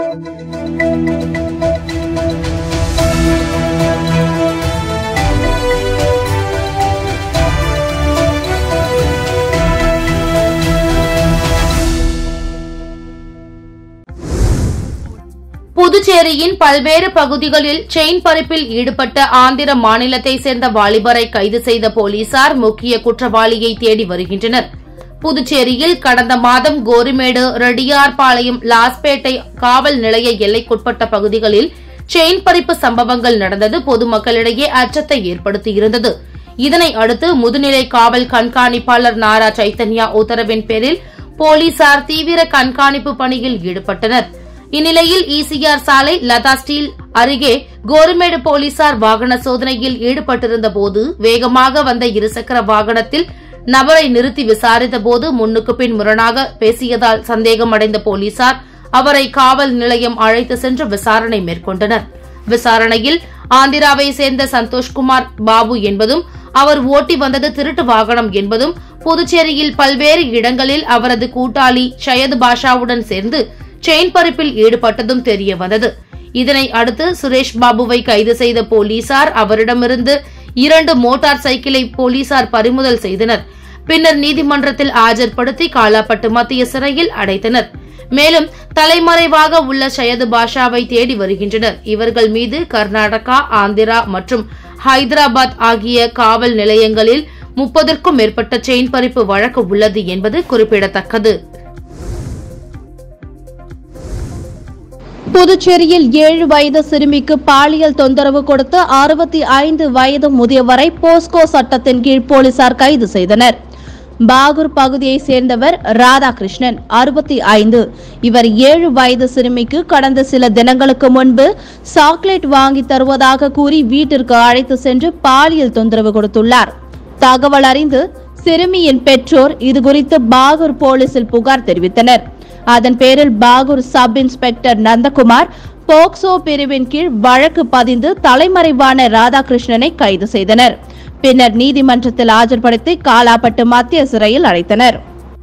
புதுச்சேரியின் பல்வேறு பகுதிகளில் செயின் பறிப்பில் ஈடுபட்ட ஆந்திர மாநிலத்தை சேர்ந்த வாலிபரை கைது செய்த போலீசார் முக்கிய குற்றவாளியை தேடி வருகின்றனர் புதுச்சேரியில் கடந்த மாதம் கோரிமேடு ரெட்டியார்பாளையம் லாஸ்பேட்டை காவல் நிலைய எல்லைக்குட்பட்ட பகுதிகளில் செயின் பறிப்பு சம்பவங்கள் நடந்தது பொதுமக்களிடையே அச்சத்தை ஏற்படுத்தியிருந்தது இதனை அடுத்து முதுநிலை காவல் கண்காணிப்பாளர் நாரா சைத்தன்யா உத்தரவின் பேரில் போலீசார் தீவிர கண்காணிப்பு பணியில் ஈடுபட்டனர் இந்நிலையில் இசிஆர் சாலை லதா ஸ்டீல் அருகே கோரிமேடு போலீசார் வாகன சோதனையில் ஈடுபட்டிருந்த போது வேகமாக வந்த இருசக்கர வாகனத்தில் நபரை நிறுத்தி விசாரித்தபோது முன்னுக்கு பின் முரணாக பேசியதால் சந்தேகமடைந்த போலீசார் அவரை காவல் நிலையம் அழைத்து சென்று விசாரணை மேற்கொண்டனர் விசாரணையில் ஆந்திராவை சேர்ந்த சந்தோஷ்குமார் பாபு என்பதும் அவர் ஓட்டி வந்தது திருட்டு வாகனம் என்பதும் புதுச்சேரியில் பல்வேறு இடங்களில் அவரது கூட்டாளி ஷயது பாஷாவுடன் சேர்ந்து செயின் பறிப்பில் ஈடுபட்டதும் தெரிய வந்தது இதனை அடுத்து சுரேஷ் பாபுவை கைது செய்த போலீசார் அவரிடமிருந்து இரண்டு மோட்டார் சைக்கிளை போலீசார் பறிமுதல் செய்தனர் பின்னர் நீதிமன்றத்தில் ஆஜர்படுத்தி காலாப்பட்டு மத்திய சிறையில் அடைத்தனர் மேலும் தலைமறைவாக உள்ள ஷயது பாஷாவை தேடி வருகின்றனர் இவர்கள் மீது கர்நாடகா ஆந்திரா மற்றும் ஹைதராபாத் ஆகிய காவல் நிலையங்களில் முப்பதற்கும் மேற்பட்ட செயின் பறிப்பு வழக்கு உள்ளது என்பது குறிப்பிடத்தக்கது புதுச்சேரியில் ஏழு வயது சிறுமிக்கு பாலியல் தொந்தரவு கொடுத்து அறுபத்தி ஐந்து வயது முதியவரை போஸ்கோ சட்டத்தின் கீழ் போலீசார் கைது செய்தனர் பாகூர் பகுதியைச் சேர்ந்தவர் ராதாகிருஷ்ணன் அறுபத்தி ஐந்து இவர் ஏழு வயது சிறுமிக்கு கடந்த சில தினங்களுக்கு முன்பு சாக்லேட் வாங்கி தருவதாக கூறி வீட்டிற்கு அழைத்து சென்று பாலியல் தொந்தரவு கொடுத்துள்ளார் தகவல் அறிந்து சிறுமியின் பெற்றோர் இதுகுறித்து பாகூர் போலீசில் புகார் தெரிவித்தனர் அதன் பேரில் Bahour sub inspector Nandakumar POCSO பிரிவின் கீழ் வழக்கு பதிந்து தலைமறைவான ராதாகிருஷ்ணனை கைது செய்தனர் பின்னர் நீதிமன்றத்தில் ஆஜர்படுத்தி காலாப்பட்டு மத்திய சிறையில் அடைத்தனர்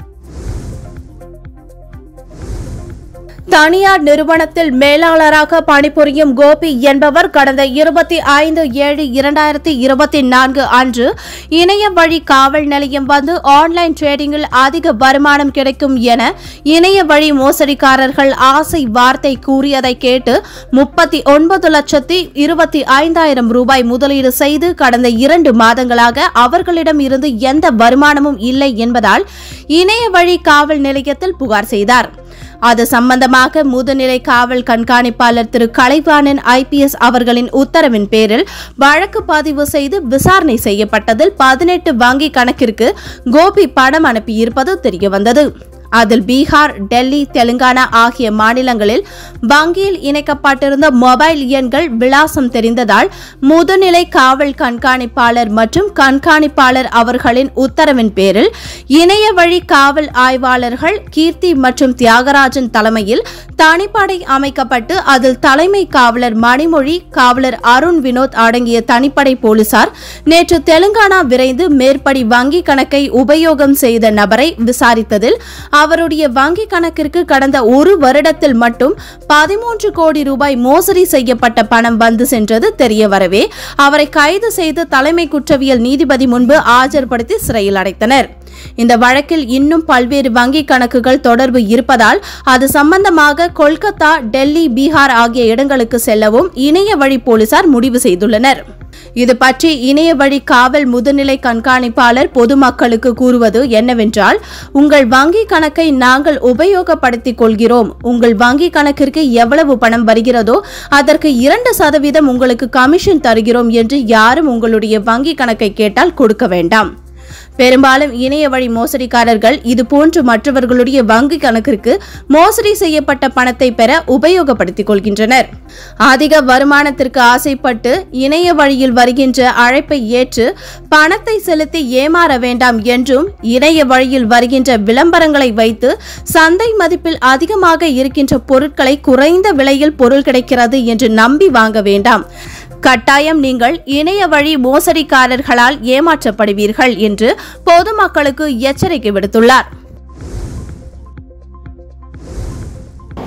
தனியார் நிறுவனத்தில் மேலாளராக பணிபுரியும் கோபி என்பவர் கடந்த இருபத்தி ஐந்து ஏழு இரண்டாயிரத்தி இருபத்தி நான்கு அன்று இணைய வழி காவல் நிலையம் வந்து ஆன்லைன் ட்ரேடிங்கில் அதிக வருமானம் கிடைக்கும் என இணைய வழி மோசடிக்காரர்கள் ஆசை வார்த்தை கூறியதை கேட்டு முப்பத்தி ஒன்பது லட்சத்தி இருபத்தி ஐந்தாயிரம் ரூபாய் முதலீடு செய்து கடந்த இரண்டு மாதங்களாக அவர்களிடம் இருந்து எந்த வருமானமும் இல்லை என்பதால் இணைய வழி காவல் நிலையத்தில் புகார் செய்தார் அது சம்பந்தமாக முதுநிலை காவல் கண்காணிப்பாளர் திரு கலைவாணன் ஐபிஎஸ் அவர்களின் உத்தரவின் பேரில் வழக்கு பதிவு செய்து விசாரணை செய்யப்பட்டதில் பதினெட்டு வங்கி கணக்கிற்கு கோபி பணம் அனுப்பியிருப்பது தெரியவந்தது அதில் பீகார் டெல்லி தெலுங்கானா ஆகிய மாநிலங்களில் வங்கியில் இணைக்கப்பட்டிருந்த மொபைல் எண்கள் விலாசம் தெரிந்ததால் முதுநிலை காவல் கண்காணிப்பாளர் மற்றும் கண்காணிப்பாளர் அவர்களின் உத்தரவின் பேரில் இணைய வழி காவல் ஆய்வாளர்கள் கீர்த்தி மற்றும் தியாகராஜன் தலைமையில் தனிப்படை அமைக்கப்பட்டு அதில் தலைமை காவலர் மணிமொழி காவலர் அருண் வினோத் அடங்கிய தனிப்படை போலீசார் நேற்று தெலுங்கானா விரைந்து மேற்படி வங்கி கணக்கை உபயோகம் செய்த நபரை விசாரித்ததில் அவருடைய வங்கி கணக்கிற்கு கடந்த ஒரு வருடத்தில் மட்டும் பதிமூன்று கோடி ரூபாய் மோசடி செய்யப்பட்ட பணம் வந்து சென்றது தெரிய வரவே அவரை கைது செய்து தலைமை குற்றவியல் நீதிபதி முன்பு ஆஜர்படுத்தி சிறையில் அடைத்தனர் இந்த வழக்கில் இன்னும் பல்வேறு வங்கி கணக்குகள் தொடர்பு இருப்பதால் அது சம்பந்தமாக கொல்கத்தா டெல்லி பீகார் ஆகிய இடங்களுக்கு செல்லவும் இணைய வழி போலீசார் முடிவு செய்துள்ளனர் இது பற்றி இணைய வழி காவல் முதுநிலை கண்காணிப்பாளர் பொதுமக்களுக்கு கூறுவது என்னவென்றால் உங்கள் வங்கி கணக்கை நாங்கள் உபயோகப்படுத்திக் கொள்கிறோம் உங்கள் வங்கி கணக்கிற்கு எவ்வளவு பணம் வருகிறதோ அதற்கு இரண்டு சதவீதம் உங்களுக்கு கமிஷன் தருகிறோம் என்று யாரும் உங்களுடைய வங்கி கணக்கை கேட்டால் கொடுக்க வேண்டாம் பெரும்பாலும் இணைய வழி மோசடிக்காரர்கள் இதுபோன்று மற்றவர்களுடைய வங்கி கணக்கிற்கு மோசடி செய்யப்பட்ட பணத்தை பெற உபயோகப்படுத்திக் கொள்கின்றனர் அதிக வருமானத்திற்கு ஆசைப்பட்டு இணைய வழியில் வருகின்ற அழைப்பை ஏற்று பணத்தை செலுத்தி ஏமாற வேண்டாம் என்றும் இணைய வழியில் வருகின்ற விளம்பரங்களை வைத்து சந்தை மதிப்பில் அதிகமாக இருக்கின்ற பொருட்களை குறைந்த விலையில் பொருள் கிடைக்கிறது என்று நம்பி வாங்க வேண்டாம் கட்டாயம் நீங்கள் இணைய வழி மோசடிக்காரர்களால் ஏமாற்றப்படுவீர்கள் என்று பொதுமக்களுக்கு எச்சரிக்கை விடுத்துள்ளார்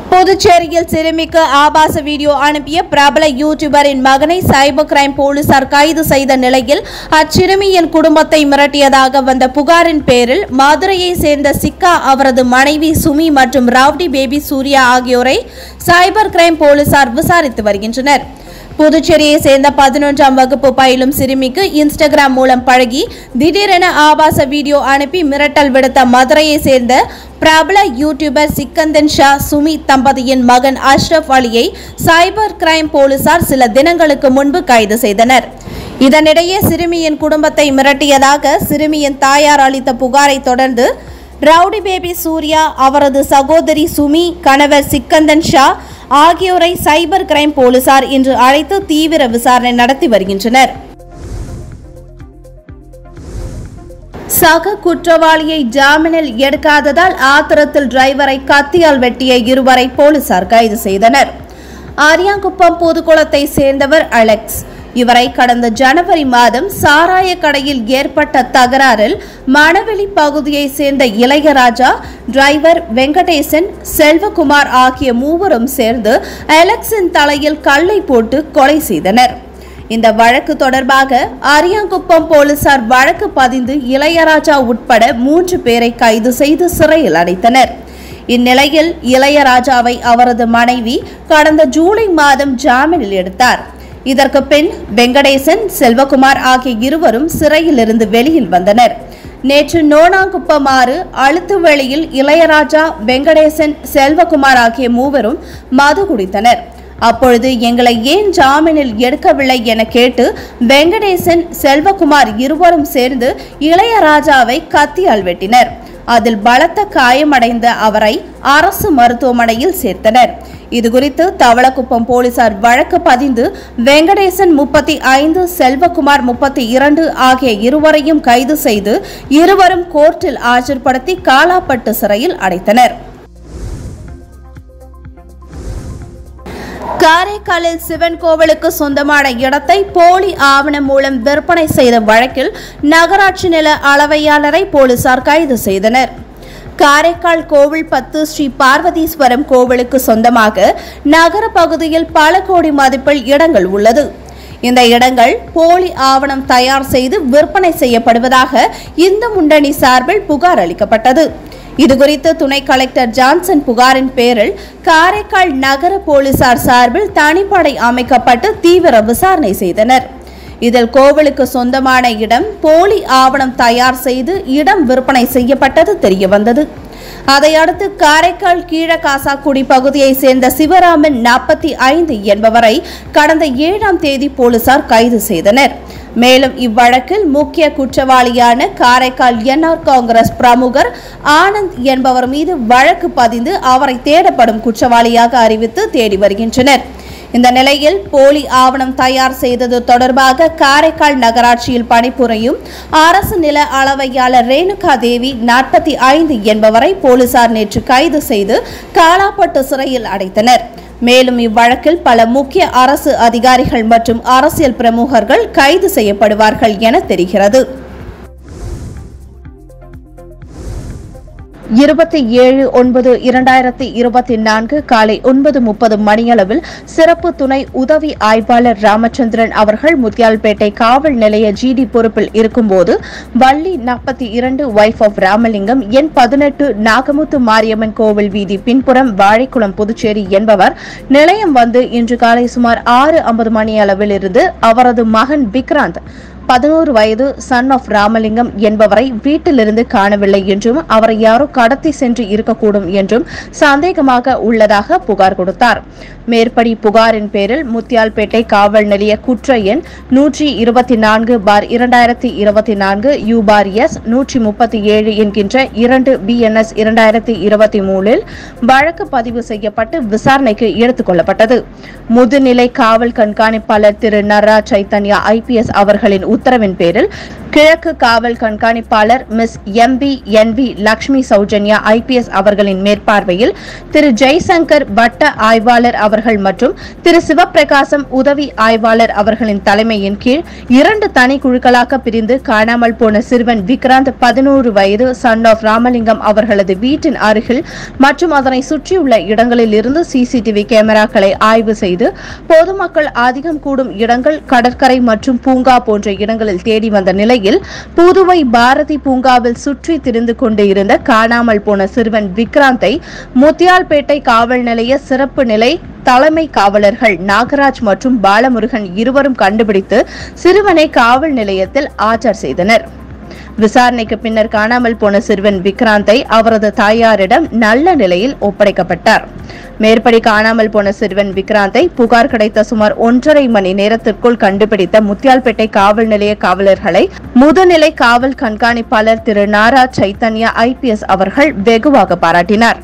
புதுச்சேரியில் சிறுமிக்கு ஆபாச வீடியோ அனுப்பிய பிரபல யூடியூபரின் மகனை சைபர் கிரைம் போலீசார் கைது செய்த நிலையில் அச்சிறுமியின் குடும்பத்தை மிரட்டியதாக வந்த புகாரின் பேரில் மதுரையை சேர்ந்த சிக்கா அவரது மனைவி சுமி மற்றும் ரவுடி பேபி சூர்யா ஆகியோரை சைபர் கிரைம் போலீசார் விசாரித்து வருகின்றனர் புதுச்சேரியை சேர்ந்த பதினொன்றாம் வகுப்பு பயிலும் சிறுமிக்கு இன்ஸ்டாகிராம் மூலம் பழகி திடீரென ஆபாச வீடியோ அனுப்பி மிரட்டல் விடுத்த மதுரையை சேர்ந்த பிரபல யூடியூபர் சிக்கந்தன் ஷா சுமி தம்பதியின் மகன் அஷ்ரப் அலியை சைபர் கிரைம் போலீசார் சில தினங்களுக்கு முன்பு கைது செய்தனர் இதனிடையே சிறுமியின் குடும்பத்தை மிரட்டியதாக சிறுமியின் தாயார் அளித்த புகாரை தொடர்ந்து ரவுடி பேபி சூர்யா அவரது சகோதரி சுமி கணவர் சிக்கந்தன் ஷா ஆகியோரை சைபர் கிரைம் போலீசார் இன்று அழைத்து தீவிர விசாரணை நடத்தி வருகின்றனர் சக குற்றவாளியை ஜாமீனில் எடுக்காததால் ஆத்திரத்தில் டிரைவரை கத்தியால் வெட்டிய இருவரை போலீசார் கைது செய்தனர் ஆரியாங்குப்பம் புதுக்குளத்தை சேர்ந்தவர் அலெக்ஸ் இவரை கடந்த ஜனவரி மாதம் சாராய கடையில் ஏற்பட்ட தகராறில் மணவெளி பகுதியை சேர்ந்த இளையராஜா டிரைவர் வெங்கடேசன் செல்வகுமார் ஆகிய மூவரும் சேர்ந்து அலெக்ஸின் தலையில் கல்லை போட்டு கொலை செய்தனர் இந்த வழக்கு தொடர்பாக அரியாங்குப்பம் போலீசார் வழக்கு பதிந்து இளையராஜா உட்பட மூன்று பேரை கைது செய்து சிறையில் அடைத்தனர் இந்நிலையில் இளையராஜாவை அவரது மனைவி கடந்த ஜூலை மாதம் ஜாமீனில் எடுத்தார் இதற்கு பின் வெங்கடேசன் செல்வகுமார் ஆகிய இருவரும் சிறையிலிருந்து வெளியில் வந்தனர் நேற்று நோனாங்குப்பம் ஆறு அழுத்துவெளியில் இளையராஜா வெங்கடேசன் செல்வகுமார் ஆகிய மூவரும் மது குடித்தனர் அப்பொழுது எங்களை ஏன் ஜாமீனில் எடுக்கவில்லை என கேட்டு வெங்கடேசன் செல்வகுமார் இருவரும் சேர்ந்து இளையராஜாவை கத்தியால் வெட்டினர் அதில் பலத்த காயமடைந்த அவரை அரசு மருத்துவமனையில் சேர்த்தனர் இதுகுறித்து தவளக்குப்பம் போலீசார் வழக்கு பதிந்து வெங்கடேசன் முப்பத்தி ஐந்து செல்வகுமார் முப்பத்தி இரண்டு ஆகிய இருவரையும் கைது செய்து இருவரும் கோர்ட்டில் ஆஜர்படுத்தி காலாப்பட்டு சிறையில் அடைத்தனர் காரைக்காலில் சிவன் கோவிலுக்கு சொந்தமான இடத்தை போலி ஆவணம் மூலம் விற்பனை செய்த வழக்கில் நகராட்சி நில அளவையாளரை போலீசார் கைது செய்தனர் காரைக்கால் கோவில் பத்து ஸ்ரீ பார்வதீஸ்வரம் கோவிலுக்கு சொந்தமாக நகர பகுதியில் பல கோடி மதிப்பில் இடங்கள் உள்ளது இந்த இடங்கள் போலி ஆவணம் தயார் செய்து விற்பனை செய்யப்படுவதாக இந்து முன்னணி சார்பில் புகார் அளிக்கப்பட்டது இதுகுறித்து துணை கலெக்டர் ஜான்சன் புகாரின் பேரில் காரைக்கால் நகர போலீசார் சார்பில் தனிப்படை அமைக்கப்பட்டு தீவிர விசாரணை செய்தனர் இதில் கோவிலுக்கு சொந்தமான இடம் போலி ஆவணம் தயார் செய்து இடம் விற்பனை செய்யப்பட்டது தெரியவந்தது அதையடுத்து காரைக்கால் கீழகாசாக்குடி பகுதியை சேர்ந்த சிவராமன் நாற்பத்தி ஐந்து என்பவரை கடந்த ஏழாம் தேதி போலீசார் கைது செய்தனர் மேலும் இவ்வழக்கில் முக்கிய குற்றவாளியான காரைக்கால் என்ஆர் காங்கிரஸ் பிரமுகர் ஆனந்த் என்பவர் மீது வழக்கு பதிந்து அவரை தேடப்படும் குற்றவாளியாக அறிவித்து தேடி வருகின்றனர் இந்த நிலையில் போலி ஆவணம் தயார் செய்தது தொடர்பாக காரைக்கால் நகராட்சியில் பணிபுரியும் அரசு நில அளவையாளர் ரேணுகா தேவி நாற்பத்தி ஐந்து என்பவரை போலீசார் நேற்று கைது செய்து காலாப்பட்டு சிறையில் அடைத்தனர் மேலும் இவ்வழக்கில் பல முக்கிய அரசு அதிகாரிகள் மற்றும் அரசியல் பிரமுகர்கள் கைது செய்யப்படுவார்கள் என தெரிகிறது இருபத்தி ஏழு ஒன்பது இரண்டாயிரத்தி இருபத்தி நான்கு காலை ஒன்பது முப்பது மணியளவில் சிறப்பு துணை உதவி ஆய்வாளர் ராமச்சந்திரன் அவர்கள் முத்தியால்பேட்டை காவல் நிலைய ஜிடி பொறுப்பில் இருக்கும்போது வள்ளி நாற்பத்தி இரண்டு வைஃப் ஆஃப் ராமலிங்கம் எண் பதினெட்டு நாகமுத்து மாரியம்மன் கோவில் வீதி பின்புறம் வாழைக்குளம் புதுச்சேரி என்பவர் நிலையம் வந்து இன்று காலை சுமார் ஆறு ஐம்பது மணி அளவில் இருந்து அவரது மகன் விக்ராந்த் பதினோரு வயது சன் ஆஃப் ராமலிங்கம் என்பவரை வீட்டிலிருந்து காணவில்லை என்றும் அவரை யாரோ கடத்தி சென்று இருக்கக்கூடும் என்றும் சந்தேகமாக உள்ளதாக புகார் கொடுத்தார் மேற்படி புகாரின் பேரில் முத்தியால்பேட்டை காவல் நிலைய குற்ற எண் நூற்றி இருபத்தி நான்கு பார் இரண்டாயிரத்தி இருபத்தி நான்கு யூ பார் எஸ் நூற்றி முப்பத்தி ஏழு என்கின்ற இரண்டு பிஎன்எஸ் இரண்டாயிரத்தி இருபத்தி மூணில் வழக்கு பதிவு செய்யப்பட்டு விசாரணைக்கு எடுத்துக் கொள்ளப்பட்டது முதுநிலை காவல் கண்காணிப்பாளர் திரு நர்ரா சைத்தன்யா ஐபிஎஸ் அவர்களின் உத்தரவின் பேரில் கிழக்கு காவல் கண்காணிப்பாளர் miss M P N V Lakshmi Soujanya IPS அவர்களின் மேற்பார்வையில் திரு ஜெய்சங்கர் வட்ட ஆய்வாளர் அவர்கள் மற்றும் திரு சிவபிரகாசம் உதவி ஆய்வாளர் அவர்களின் தலைமையின் கீழ் இரண்டு தனி குழுக்களாக பிரிந்து காணாமல் போன சிறுவன் விக்ராந்த் பதினோரு வயது சன் ஆஃப் ராமலிங்கம் அவர்களது வீட்டின் அருகில் மற்றும் அதனை சுற்றியுள்ள இடங்களில் இருந்து சிசிடிவி கேமராக்களை ஆய்வு செய்து பொதுமக்கள் அதிகம் கூடும் இடங்கள் கடற்கரை மற்றும் பூங்கா போன்ற இடங்களில் தேடி வந்த நிலையில் புதுவை பாரதி பூங்காவில் சுற்றி திரிந்து கொண்டு இருந்த காணாமல் போன சிறுவன் விக்ராந்தை முத்தியால்பேட்டை காவல் நிலைய சிறப்பு நிலை தலைமை காவலர்கள் நாகராஜ் மற்றும் பாலமுருகன் இருவரும் கண்டுபிடித்து சிறுவனை காவல் நிலையத்தில் ஆஜர் செய்தனர் விசாரணைக்கு பின்னர் காணாமல் போன சிறுவன் விக்ராந்தை அவரது தாயாரிடம் நல்ல நிலையில் ஒப்படைக்கப்பட்டார் மேற்படி காணாமல் போன சிறுவன் விக்ராந்தை புகார் கிடைத்த சுமார் ஒன்றரை மணி நேரத்திற்குள் கண்டுபிடித்த முத்தியால்பேட்டை காவல் நிலைய காவலர்களை முதுநிலை காவல் கண்காணிப்பாளர் திரு நாரா சைத்தன்யா ஐபிஎஸ் அவர்கள் வெகுவாக பாராட்டினார்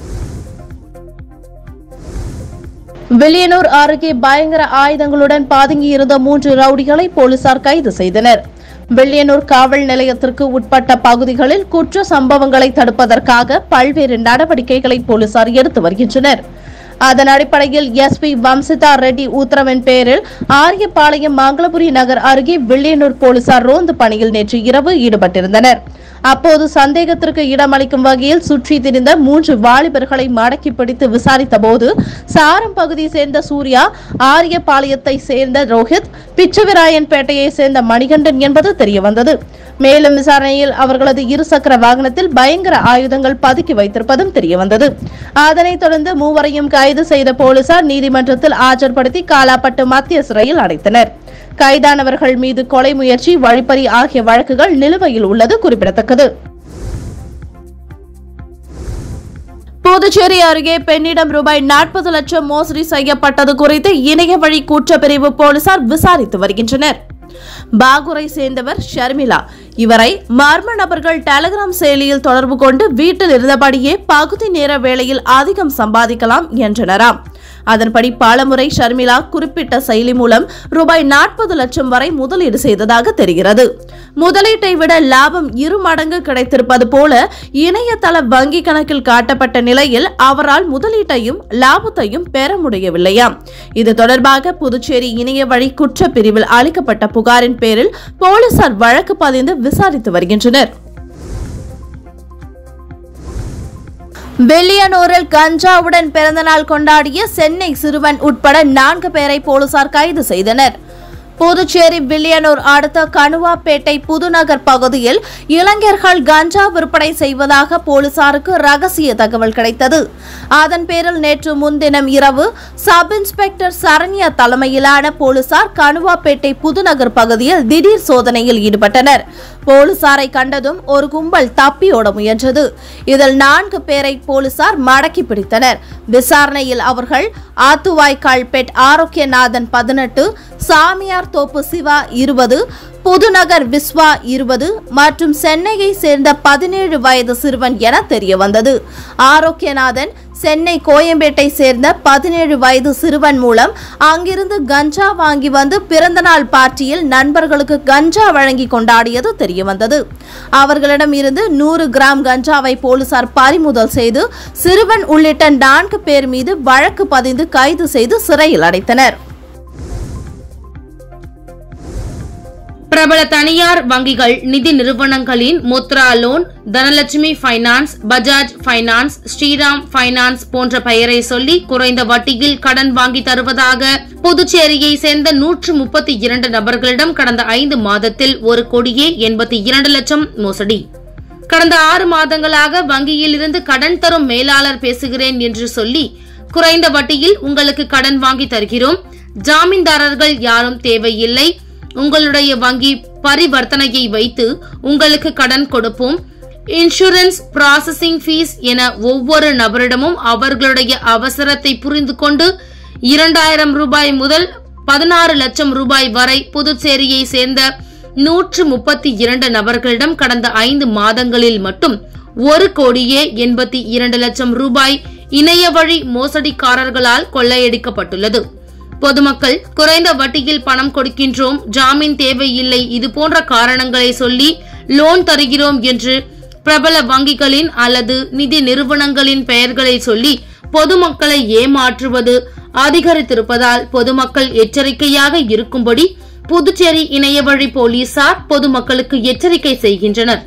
வில்லியனூர் அருகே பயங்கர ஆயுதங்களுடன் பதுங்கியிருந்த மூன்று ரவுடிகளை போலீசார் கைது செய்தனர் வில்லியனூர் காவல் நிலையத்திற்கு உட்பட்ட பகுதிகளில் குற்ற சம்பவங்களை தடுப்பதற்காக பல்வேறு நடவடிக்கைகளை போலீசார் எடுத்து வருகின்றனர் அதன் அடிப்படையில் எஸ்பி வம்சிதா ரெட்டி உத்தரவின் பேரில் ஆரியபாளையம் மங்களபுரி நகர் அருகே வில்லியனூர் போலீசார் ரோந்து பணியில் நேற்று இரவு ஈடுபட்டிருந்தனர் அப்போது சந்தேகத்திற்கு இடமளிக்கும் வகையில் சுற்றி திரிந்த மூன்று வாலிபர்களை மடக்கி பிடித்து விசாரித்த போது சாரம் பகுதியை சேர்ந்த சூர்யா ஆரியபாளையத்தை சேர்ந்த ரோஹித் பிச்சவிராயன் பேட்டையை சேர்ந்த மணிகண்டன் என்பது தெரியவந்தது மேலும் விசாரணையில் அவர்களது இருசக்கர வாகனத்தில் பயங்கர ஆயுதங்கள் பதுக்கி வைத்திருப்பதும் தெரியவந்தது அதனைத் தொடர்ந்து மூவரையும் கைது செய்த போலீசார் நீதிமன்றத்தில் ஆஜர்படுத்தி காலாப்பட்டு மத்திய சிறையில் அடைத்தனர் கைதானவர்கள் மீது கொலை முயற்சி வழிப்பறி ஆகிய வழக்குகள் நிலுவையில் உள்ளது குறிப்பிடத்தக்கது புதுச்சேரி அருகே பெண்ணிடம் ரூபாய் நாற்பது லட்சம் மோசடி செய்யப்பட்டது குறித்து இணைய வழி குற்றப்பிரிவு போலீசார் விசாரித்து வருகின்றனர் பாகூரை சேர்ந்தவர் ஷர்மிளா இவரை மர்ம நபர்கள் டெலிகிராம் செயலியில் தொடர்பு கொண்டு வீட்டில் இருந்தபடியே பகுதி நேர வேளையில் அதிகம் சம்பாதிக்கலாம் என்றனராம் அதன்படி பலமுறை ஷர்மிளா குறிப்பிட்ட செயலி மூலம் ரூபாய் நாற்பது லட்சம் வரை முதலீடு செய்ததாக தெரிகிறது முதலீட்டை விட லாபம் இரு மடங்கு கிடைத்திருப்பது போல இணையதள வங்கி கணக்கில் காட்டப்பட்ட நிலையில் அவரால் முதலீட்டையும் லாபத்தையும் பெற முடியவில்லையாம் இது தொடர்பாக புதுச்சேரி இணைய வழி குற்றப்பிரிவில் அளிக்கப்பட்ட புகாரின் பேரில் போலீசார் வழக்கு பதிந்து விசாரித்து வருகின்றனர் வெள்ளியனூரில் கஞ்சாவுடன் பிறந்தநாள் கொண்டாடிய சென்னை சிறுவன் உட்பட நான்கு பேரை போலீசார் கைது செய்தனர் புதுச்சேரி வில்லியனூர் அடுத்த கணுவாப்பேட்டை புதுநகர் பகுதியில் இளைஞர்கள் கஞ்சா விற்பனை செய்வதாக போலீசாருக்கு ரகசிய தகவல் கிடைத்தது அதன் பேரில் நேற்று முன்தினம் இரவு சப் இன்ஸ்பெக்டர் சரண்யா தலைமையிலான போலீசார் கணுவாப்பேட்டை புதுநகர் பகுதியில் திடீர் சோதனையில் ஈடுபட்டனர் போலீசாரை கண்டதும் ஒரு கும்பல் தப்பியோட முயன்றது இதில் நான்கு பேரை போலீசார் மடக்கி பிடித்தனர் விசாரணையில் அவர்கள் ஆத்துவாய்க்கால் பெட் ஆரோக்கியநாதன் பதினெட்டு சாமியார் தோப்பு சிவா இருபது புதுநகர் விஸ்வா இருபது மற்றும் சென்னையை சேர்ந்த பதினேழு வயது சிறுவன் என தெரிய வந்தது ஆரோக்கியநாதன் சென்னை கோயம்பேட்டை சேர்ந்த பதினேழு வயது சிறுவன் மூலம் அங்கிருந்து கஞ்சா வாங்கி வந்து பிறந்தநாள் பார்ட்டியில் நண்பர்களுக்கு கஞ்சா வழங்கி கொண்டாடியது தெரியவந்தது அவர்களிடம் இருந்து நூறு கிராம் கஞ்சாவை போலீசார் பறிமுதல் செய்து சிறுவன் உள்ளிட்ட நான்கு பேர் மீது வழக்கு பதிந்து கைது செய்து சிறையில் அடைத்தனர் பிரபல தனியார் வங்கிகள் நிதி நிறுவனங்களின் Mudra loan Dhanalakshmi finance Bajaj finance Shriram finance போன்ற பெயரை சொல்லி குறைந்த வட்டியில் கடன் வாங்கி தருவதாக புதுச்சேரியை சேர்ந்த நூற்று முப்பத்தி இரண்டு நபர்களிடம் கடந்த ஐந்து மாதத்தில் ஒரு கோடியே எண்பத்தி இரண்டு லட்சம் மோசடி கடந்த ஆறு மாதங்களாக வங்கியில் இருந்து கடன் தரும் மேலாளர் பேசுகிறேன் என்று சொல்லி குறைந்த வட்டியில் உங்களுக்கு கடன் வாங்கி தருகிறோம் ஜாமீன்தாரர்கள் யாரும் தேவையில்லை உங்களுடைய வங்கி பரிவர்த்தனையை வைத்து உங்களுக்கு கடன் கொடுப்போம் இன்சூரன்ஸ் ப்ராசஸிங் ஃபீஸ் என ஒவ்வொரு நபரிடமும் அவர்களுடைய அவசரத்தை புரிந்து கொண்டு இரண்டாயிரம் ரூபாய் முதல் பதினாறு லட்சம் ரூபாய் வரை புதுச்சேரியை சேர்ந்த நூற்று முப்பத்தி இரண்டு நபர்களிடம் கடந்த ஐந்து மாதங்களில் மட்டும் ஒரு கோடியே எண்பத்தி இரண்டு லட்சம் ரூபாய் இணைய வழி மோசடிக்காரர்களால் கொள்ளையடிக்கப்பட்டுள்ளது பொதுமக்கள் குறைந்த வட்டியில் பணம் கொடுக்கின்றோம் ஜாமீன் தேவையில்லை இது போன்ற காரணங்களை சொல்லி லோன் தருகிறோம் என்று பிரபல வங்கிகளின் அல்லது நிதி நிறுவனங்களின் பெயர்களை சொல்லி பொதுமக்களை ஏமாற்றுவது அதிகரித்திருப்பதால் பொதுமக்கள் எச்சரிக்கையாக இருக்கும்படி புதுச்சேரி இணையவழி போலீசார் பொதுமக்களுக்கு எச்சரிக்கை செய்கின்றனர்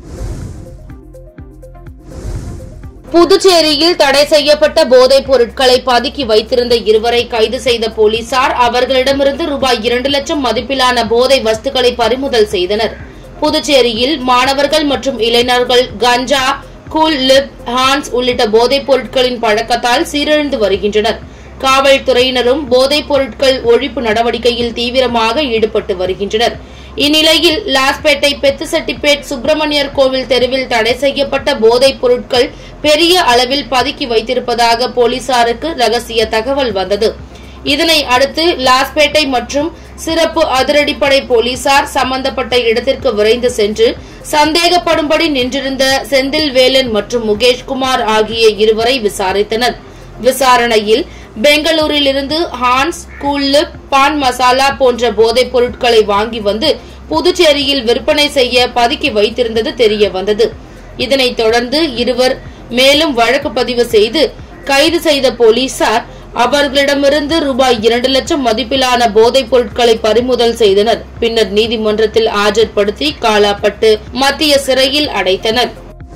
புதுச்சேரியில் தடை செய்யப்பட்ட போதைப் பொருட்களை பதுக்கி வைத்திருந்த இருவரை கைது செய்த போலீசார் அவர்களிடமிருந்து ரூபாய் இரண்டு லட்சம் மதிப்பிலான போதை வஸ்துக்களை பறிமுதல் செய்தனர் புதுச்சேரியில் மாணவர்கள் மற்றும் இளைஞர்கள் கஞ்சா கூல் லிப் ஹான்ஸ் உள்ளிட்ட போதைப் பொருட்களின் பழக்கத்தால் சீரழிந்து வருகின்றனர் காவல்துறையினரும் போதைப் பொருட்கள் ஒழிப்பு நடவடிக்கையில் தீவிரமாக ஈடுபட்டு வருகின்றனர் இந்நிலையில் லாஸ்பேட்டை பெத்துசெட்டிப்பேட் சுப்பிரமணியர் கோவில் தெருவில் தடை செய்யப்பட்ட போதைப் பொருட்கள் பெரிய அளவில் பதுக்கி வைத்திருப்பதாக போலீசாருக்கு ரகசிய தகவல் வந்தது இதனை அடுத்து லாஸ்பேட்டை மற்றும் சிறப்பு அதிரடிப்படை போலீசார் சம்பந்தப்பட்ட இடத்திற்கு விரைந்து சென்று சந்தேகப்படும்படி நின்றிருந்த செந்தில் வேலன் மற்றும் முகேஷ்குமார் ஆகிய இருவரை விசாரித்தனர் விசாரணையில் பெங்களூரில் இருந்து ஹான்ஸ் கூல்லுப் பான் மசாலா போன்ற போதைப் பொருட்களை வாங்கி வந்து புதுச்சேரியில் விற்பனை செய்ய பதுக்கி வைத்திருந்தது தெரிய வந்தது இதனைத் தொடர்ந்து இருவர் மேலும் வழக்கு பதிவு செய்து கைது செய்த போலீசார் அவர்களிடமிருந்து ரூபாய் இரண்டு லட்சம் மதிப்பிலான போதைப் பொருட்களை பறிமுதல் செய்தனர் பின்னர் நீதிமன்றத்தில் ஆஜர்படுத்தி காலாப்பட்டு மத்திய சிறையில் அடைத்தனர்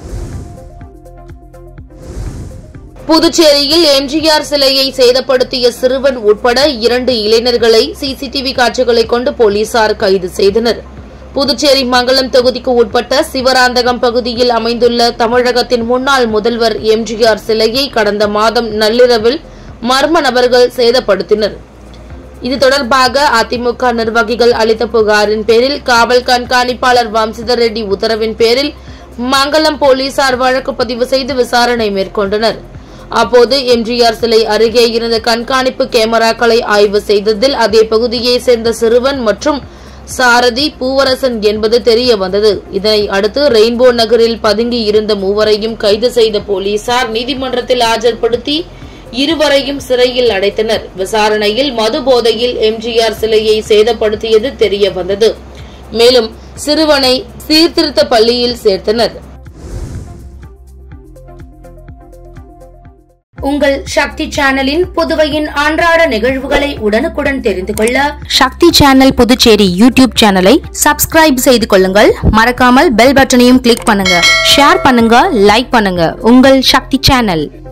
புதுச்சேரியில் எம்ஜிஆர் சிலையை சேதப்படுத்திய சிறுவன் உட்பட இரண்டு இளைஞர்களை சிசிடிவி காட்சிகளை கொண்டு போலீசார் கைது செய்தனர் புதுச்சேரி மங்கலம் தொகுதிக்கு உட்பட்ட சிவராந்தகம் பகுதியில் அமைந்துள்ள தமிழகத்தின் முன்னாள் முதல்வர் எம்ஜிஆர் சிலையை கடந்த மாதம் நள்ளிரவில் மர்ம நபர்கள் சேதப்படுத்தினர் இது தொடர்பாக அதிமுக நிர்வாகிகள் அளித்த புகாரின் பேரில் காவல் கண்காணிப்பாளர் வம்சிதர் ரெட்டி உத்தரவின் பேரில் மங்கலம் போலீசார் வழக்கு பதிவு செய்து விசாரணை மேற்கொண்டனர் அப்போது எம்ஜிஆர் சிலை அருகே இருந்த கண்காணிப்பு கேமராக்களை ஆய்வு செய்ததில் அதே பகுதியைச் சேர்ந்த சிறுவன் மற்றும் சாரதி பூவரசன் என்பது தெரிய வந்தது இதனை அடுத்து ரெயின்போ நகரில் பதுங்கி இருந்த மூவரையும் கைது செய்த போலீசார் நீதிமன்றத்தில் ஆஜர்படுத்தி இருவரையும் சிறையில் அடைத்தனர் விசாரணையில் மது போதையில் எம்ஜிஆர் சிலையை சேதப்படுத்தியது தெரிய வந்தது மேலும் சிறுவனை சீர்திருத்த பள்ளியில் சேர்த்தனர் உங்கள் சக்தி சேனலின் புதுவையின் அன்றாட நிகழ்வுகளை உடனுக்குடன் தெரிந்து கொள்ள சக்தி சேனல் புதுச்சேரி யூடியூப் சேனலை சப்ஸ்கிரைப் செய்து கொள்ளுங்கள் மறக்காமல் பெல் பட்டனையும் கிளிக் பண்ணுங்க ஷேர் பண்ணுங்க லைக் பண்ணுங்க உங்கள் சக்தி சேனல்